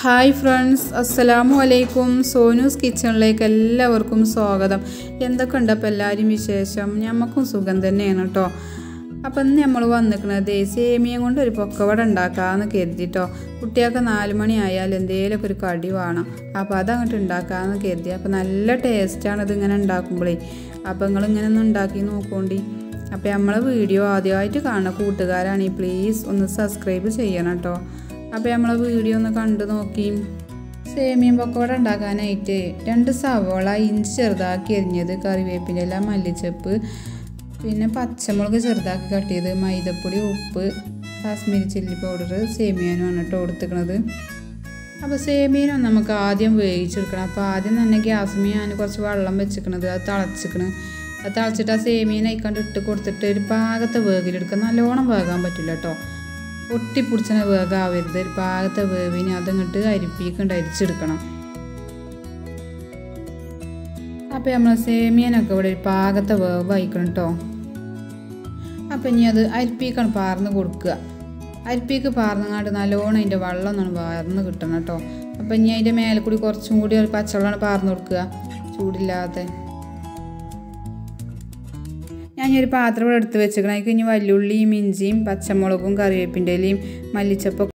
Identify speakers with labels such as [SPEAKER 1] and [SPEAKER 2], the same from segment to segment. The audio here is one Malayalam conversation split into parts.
[SPEAKER 1] ഹായ് ഫ്രണ്ട്സ് അസ്സലാമു അലൈക്കും സോനൂസ് കിച്ചണിലേക്ക് എല്ലാവർക്കും സ്വാഗതം എന്തൊക്കെ ഉണ്ട് അപ്പോൾ എല്ലാവരും വിശേഷം ഞമ്മക്കും സുഖം തന്നെയാണ് കേട്ടോ അപ്പം ഇന്ന് നമ്മൾ വന്നിരിക്കുന്നത് സേമിയം കൊണ്ട് ഒരു പൊക്കവട ഉണ്ടാക്കാമെന്ന് കരുതിട്ടോ കുട്ടികൾക്ക് നാല് മണി ആയാൽ എന്തെങ്കിലുമൊക്കെ ഒരു കടി വേണം അപ്പോൾ അതങ്ങോട്ട് ഉണ്ടാക്കാമെന്ന് കരുതി അപ്പോൾ നല്ല ടേസ്റ്റാണ് ഇത് ഇങ്ങനെ ഉണ്ടാക്കുമ്പോഴേ അപ്പോൾ നിങ്ങൾ ഇങ്ങനെ ഒന്ന് ഉണ്ടാക്കി നോക്കോണ്ടി അപ്പോൾ നമ്മളെ വീഡിയോ ആദ്യമായിട്ട് കാണുന്ന കൂട്ടുകാരാണെങ്കിൽ പ്ലീസ് ഒന്ന് സബ്സ്ക്രൈബ് ചെയ്യണം കേട്ടോ അപ്പോൾ നമ്മളെ വീഡിയോ ഒന്ന് കണ്ടു നോക്കി സേമിയം പക്കോട ഉണ്ടാക്കാനായിട്ട് രണ്ട് സവോള ഇഞ്ചി ചെറുതാക്കി എരിഞ്ഞത് കറിവേപ്പിൻ്റെ ഇല മല്ലിച്ചപ്പ് പിന്നെ പച്ചമുളക് ചെറുതാക്കി കട്ട് ചെയ്ത് മൈദപ്പൊടി ഉപ്പ് കാശ്മീരി ചില്ലി പൗഡർ സേമിയാനുമാണ് കേട്ടോ കൊടുത്തിക്കണത് അപ്പോൾ സേമിയനും നമുക്ക് ആദ്യം വേവിച്ചെടുക്കണം അപ്പോൾ ആദ്യം തന്നെ ഗ്യാസ്മീ ഞാൻ കുറച്ച് വെള്ളം വെച്ചിക്കണത് അത് തിളച്ചിക്കണ് അത് തിളച്ചിട്ട് ആ സേമിയൻ അയക്കാണ്ട് ഇട്ട് കൊടുത്തിട്ട് ഒരു പാകത്തെ വേഗിലെടുക്കുക നല്ലോണം വേകാൻ പറ്റില്ല കേട്ടോ ഒട്ടിപ്പിടിച്ചനെ വേഗാവരുത് ഒരു പാകത്തെ വേവിന് അതങ്ങോട്ട് അരിപ്പിക്കണ്ട് അരിച്ചെടുക്കണം അപ്പോൾ നമ്മൾ സേമിയനൊക്കെ ഇവിടെ ഒരു പാകത്തെ വേവ് അയക്കണം കേട്ടോ അപ്പം ഇനി അത് അരിപ്പിക്കണം പാർന്ന് കൊടുക്കുക അരിപ്പിക്ക് പാർന്നങ്ങാണ്ട് നല്ലോണം അതിൻ്റെ വെള്ളം ഒന്നാണ് വാർന്ന് കിട്ടണം കേട്ടോ അപ്പം ഇനി അതിൻ്റെ മേലെ കൂടി കുറച്ചും കൂടി ഒരു പച്ചവെള്ളമാണ് പാർന്ന് കൊടുക്കുക ചൂടില്ലാതെ ഞാൻ ഒരു പാത്രം ഇവിടെ എടുത്ത് വെച്ചിരിക്കണം അതിൽ ഇനി വല്ലുള്ളിയും ഇഞ്ചിയും പച്ചമുളകും കറിവേപ്പിൻ്റെ ഇലയും മല്ലിച്ചപ്പൊക്കെ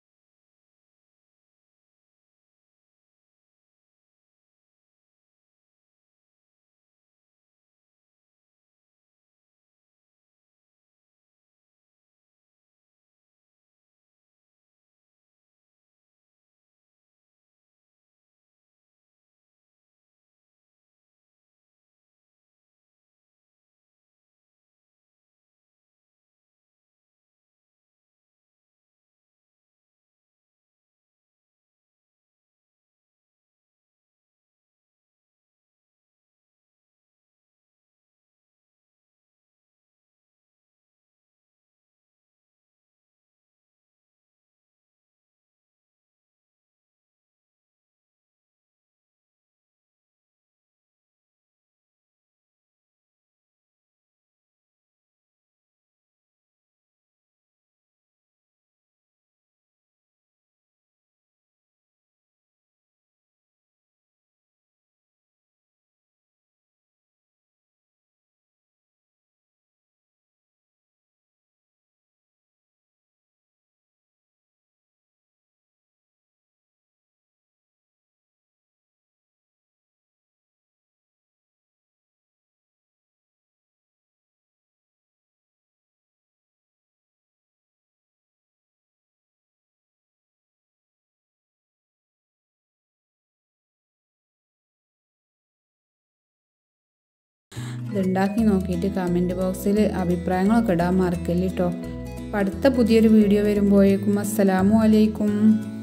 [SPEAKER 1] ഇതുണ്ടാക്കി നോക്കിയിട്ട് കമൻറ്റ് ബോക്സിൽ അഭിപ്രായങ്ങളൊക്കെ ഇടാൻ മറക്കല്ല് കേട്ടോ അപ്പം അടുത്ത പുതിയൊരു വീഡിയോ വരുമ്പോഴേക്കും അസ്സലാമു അലൈക്കും